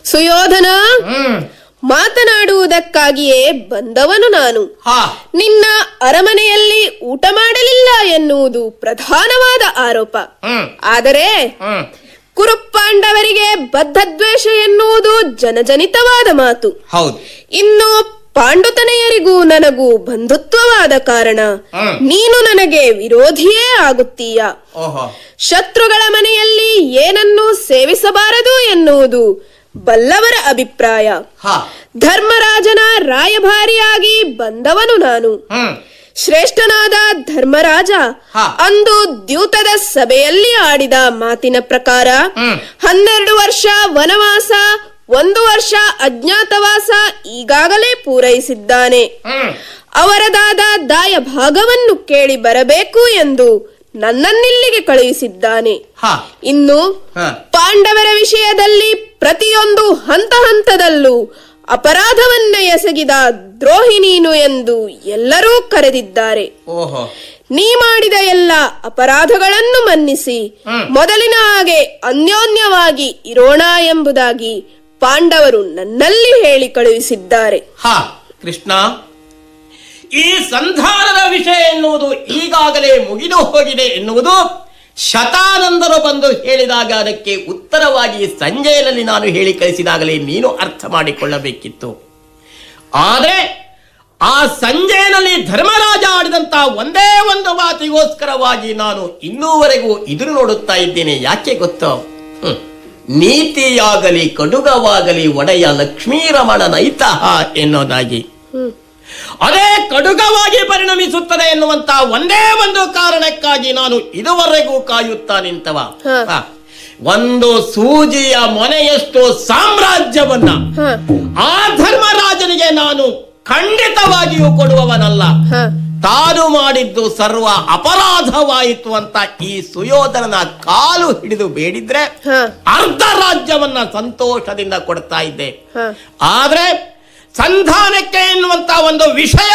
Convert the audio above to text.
ಸುಯೋಧನ ಹ್ಮ್ ಮಾತನಾಡುವುದಕ್ಕಾಗಿಯೇ ಬಂದವನು ನಾನು ಹಾ ನಿನ್ನ ಅರಮನೆಯಲ್ಲಿ ಊಟ ಮಾಡಲಿಲ್ಲ ಎನ್ನುವುದು ಪ್ರಧಾನವಾದ ಆರೋಪ ಹ್ಮ್ ಆದರೆ ಹ್ಮ್ ಕುರುಪಾಂಡವರಿಗೆ ಬದ್ಧದ್ವೇಷ ಎನ್ನುವುದು ಜನಜನಿತವಾದ ಮಾತು ಹೌದು ಇನ್ನು ಪಾಂಡುತನೆಯರಿಗೂ ನನಗೂ ಬಂಧುತ್ವವಾದ ಕಾರಣ ಹ್ಮ್. ನೀನು ನನಗೆ ವಿರೋಧಿಯೇ ಆಗುತ್ತೀಯ ಓಹೋ ಶತ್ರುಗಳ ಮನೆಯಲ್ಲಿ ಏನನ್ನೂ ಸೇವಿಸಬಾರದು ಎನ್ನುವುದು ಬಲ್ಲವರ ಅಭಿಪ್ರಾಯ ಹಾ ಧರ್ಮರಾಜನ ರಾಯಭಾರಿಯಾಗಿ ಬಂದವನು ನಾನು ಹ್ಮ್ ಶ್ರೇಷ್ಠನಾದ ಧರ್ಮರಾಜ ಹಾ. ಅಂದು ದ್ಯೂತದ ಸಭೆಯಲ್ಲಿ ಆಡಿದ ಮಾತಿನ ಪ್ರಕಾರ ಹ್ಮ್. ಹನ್ನೆರಡು ವರ್ಷ ವನವಾಸ ಒಂದು ವರ್ಷ ಅಜ್ಞಾತವಾಸ ಈಗಾಗಲೇ ಪೂರೈಸಿದ್ದಾನೆ ಹ್ಮ್ ಅವರದಾದ ದಾಯ ಭಾಗವನ್ನು ಕೇಳಿ ಬರಬೇಕು ಎಂದು ನನ್ನನ್ನಿಲ್ಲಿಗೆ ಕಳುಹಿಸಿದ್ದಾನೆ ಹಾ ಇನ್ನು ಹಾ. ಪಾಂಡವರ ವಿಷಯದಲ್ಲಿ ಪ್ರತಿಯೊಂದು ಹಂತ ಹಂತದಲ್ಲೂ ಅಪರಾಧವನ್ನ ಎಸಗಿದ ದ್ರೋಹಿ ನೀನು ಎಂದು ಎಲ್ಲರೂ ಕರೆದಿದ್ದಾರೆ ಓಹೋ ನೀ ಮಾಡಿದ ಎಲ್ಲ ಅಪರಾಧಗಳನ್ನು ಮನ್ನಿಸಿ ಹ್ಮ್. ಮೊದಲಿನ ಹಾಗೆ ಅನ್ಯೋನ್ಯವಾಗಿ ಇರೋಣ ಎಂಬುದಾಗಿ ಪಾಂಡವರು ನನ್ನಲ್ಲಿ ಹೇಳಿ ಕಳುಹಿಸಿದ್ದಾರೆ ಹಾ ಕೃಷ್ಣ ಈ ಸಂಧಾನದ ವಿಷಯ ಎನ್ನುವುದು ಈಗಾಗಲೇ ಮುಗಿದು ಹೋಗಿದೆ ಎನ್ನುವುದು ಶತಾನಂದರು ಬಂದು ಹೇಳಿದಾಗ ಅದಕ್ಕೆ ಉತ್ತರವಾಗಿ ಸಂಜಯನಲ್ಲಿ ನಾನು ಹೇಳಿ ಕಳಿಸಿದಾಗಲೇ ನೀನು ಅರ್ಥ ಮಾಡಿಕೊಳ್ಳಬೇಕಿತ್ತು ಆದರೆ ಆ ಸಂಜಯನಲ್ಲಿ ಧರ್ಮರಾಜ ಆಡಿದಂತ ಒಂದೇ ಒಂದು ಮಾತಿಗೋಸ್ಕರವಾಗಿ ನಾನು ಇನ್ನೂವರೆಗೂ ಎದುರು ನೋಡುತ್ತಾ ಇದ್ದೇನೆ ಯಾಕೆ ಗೊತ್ತೋ ಹ್ಮ್. ನೀತಿಯಾಗಲಿ ಕಡುಗವಾಗಲಿ ಒಡೆಯ ಲಕ್ಷ್ಮೀರಮಣ ನೈತಃ ಎನ್ನೋದಾಗಿ ಅದೇ ಕಡುಗವಾಗಿ ಪರಿಣಮಿಸುತ್ತದೆ ಎನ್ನುವಂತ ಒಂದೇ ಒಂದು ಕಾರಣಕ್ಕಾಗಿ ನಾನು ಇದುವರೆಗೂ ಕಾಯುತ್ತಾ ನಿಂತವ ಹ. ಹ. ಒಂದು ಸೂಜಿಯ ಮೊನೆಯಷ್ಟು ಸಾಮ್ರಾಜ್ಯವನ್ನ ಹ ಆ ಧರ್ಮರಾಜನಿಗೆ ನಾನು ಖಂಡಿತವಾಗಿಯೂ ಕೊಡುವವನಲ್ಲ ಹ ತಾನು ಮಾಡಿದ್ದು ಸರ್ವ ಅಪರಾಧವಾಯಿತು ಅಂತ ಈ ಸುಯೋಧನನ ಕಾಲು ಹಿಡಿದು ಬೇಡಿದ್ರೆ ಹ ಅರ್ಧ ರಾಜ್ಯವನ್ನ ಸಂತೋಷದಿಂದ ಕೊಡ್ತಾ ಇದ್ದೆ ಹ ಆದ್ರೆ ಸಂಧಾನಕ್ಕೆ ಎನ್ನುವಂತ ಒಂದು ವಿಷಯ